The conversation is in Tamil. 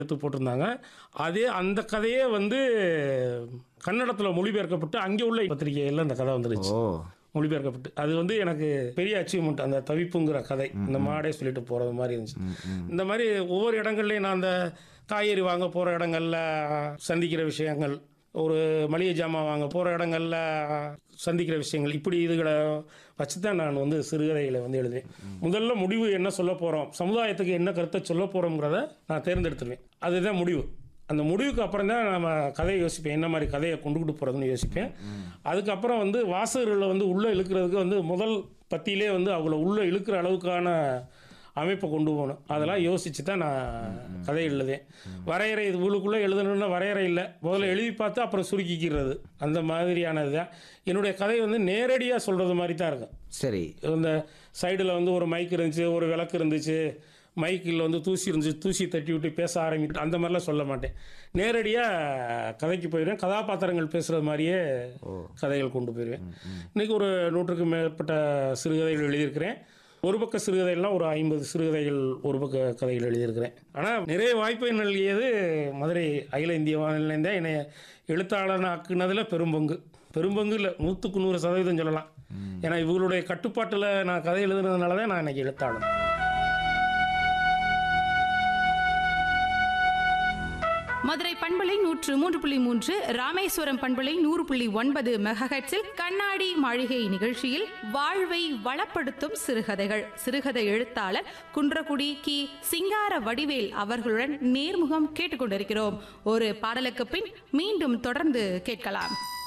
எடுத்து போட்டிருந்தாங்க அதே அந்த கதையே வந்து கன்னடத்தில் மொழிபெயர்க்கப்பட்டு அங்கே உள்ள பத்திரிகையில் அந்த கதை வந்துருச்சு ஓ மொழிபெயர்க்கப்பட்டு அது வந்து எனக்கு பெரிய அச்சீவ்மெண்ட் அந்த தவிப்புங்கிற கதை இந்த மாடே சொல்லிட்டு போகிறது மாதிரி இருந்துச்சு இந்த மாதிரி ஒவ்வொரு இடங்கள்லையும் நான் அந்த காய்கறி வாங்க போகிற இடங்கள்ல சந்திக்கிற விஷயங்கள் ஒரு மளிகை ஜாமான் வாங்க போகிற இடங்கள்ல சந்திக்கிற விஷயங்கள் இப்படி இதுகளை வச்சு தான் நான் வந்து சிறுகதைகளை வந்து எழுதுவேன் முதல்ல முடிவு என்ன சொல்ல போகிறோம் சமுதாயத்துக்கு என்ன கருத்தை சொல்ல போகிறோங்கிறத நான் தேர்ந்தெடுத்துருவேன் அதுதான் முடிவு அந்த முடிவுக்கு அப்புறம் தான் நம்ம கதையை யோசிப்பேன் என்ன மாதிரி கதையை கொண்டுகிட்டு போகிறதுன்னு யோசிப்பேன் அதுக்கப்புறம் வந்து வாசகர்களை வந்து உள்ளே இழுக்கிறதுக்கு வந்து முதல் பத்தியிலே வந்து அவங்கள உள்ளே இழுக்கிற அளவுக்கான அமைப்பை கொண்டு போகணும் அதெல்லாம் யோசித்து தான் நான் கதை எழுதுவேன் வரையறை இது உள்ளுக்குள்ளே எழுதணும்னா வரையறை இல்லை முதல்ல எழுதி பார்த்து அப்புறம் சுருக்கிக்கிறது அந்த மாதிரியானது தான் என்னுடைய கதை வந்து நேரடியாக சொல்கிறது மாதிரி தான் இருக்கும் சரி இந்த சைடில் வந்து ஒரு மைக் இருந்துச்சு ஒரு விளக்கு இருந்துச்சு மைக்கில் வந்து தூசி இருந்துச்சு தூசி தட்டி விட்டு பேச ஆரம்பிட்டு அந்த மாதிரிலாம் சொல்ல மாட்டேன் நேரடியாக கதைக்கு போயிடுவேன் கதாபாத்திரங்கள் பேசுகிறது மாதிரியே கதைகள் கொண்டு போயிடுவேன் இன்றைக்கி ஒரு நூற்றுக்கு மேற்பட்ட சிறுகதைகள் எழுதியிருக்கிறேன் ஒரு பக்க சிறுகதைகள்லாம் ஒரு ஐம்பது சிறுகதைகள் ஒரு பக்க கதைகள் எழுதியிருக்கிறேன் ஆனால் நிறைய வாய்ப்பை நல்கியது மதுரை அகில இந்திய வானிலையும் தான் என்னை எழுத்தாளனாக்குனதில் பெரும்பங்கு பெரும்பங்கு இல்லை நூற்றுக்கு நூறு சதவீதம் சொல்லலாம் ஏன்னா இவங்களுடைய கட்டுப்பாட்டில் நான் கதை எழுதுனதுனால தான் நான் இன்னைக்கு எழுத்தாளன் மதுரை பண்பலை நூற்று மூன்று புள்ளி மூன்று ராமேஸ்வரம் பண்பலை நூறு புள்ளி ஒன்பது மெகஹெட்ஸில் கண்ணாடி மாளிகை நிகழ்ச்சியில் வாழ்வை வளப்படுத்தும் சிறுகதைகள் சிறுகதை எழுத்தாளர் குன்றக்குடி கி சிங்கார வடிவேல் அவர்களுடன் நேர்முகம் கேட்டுக்கொண்டிருக்கிறோம் ஒரு பாடலுக்கு பின் மீண்டும் தொடர்ந்து கேட்கலாம்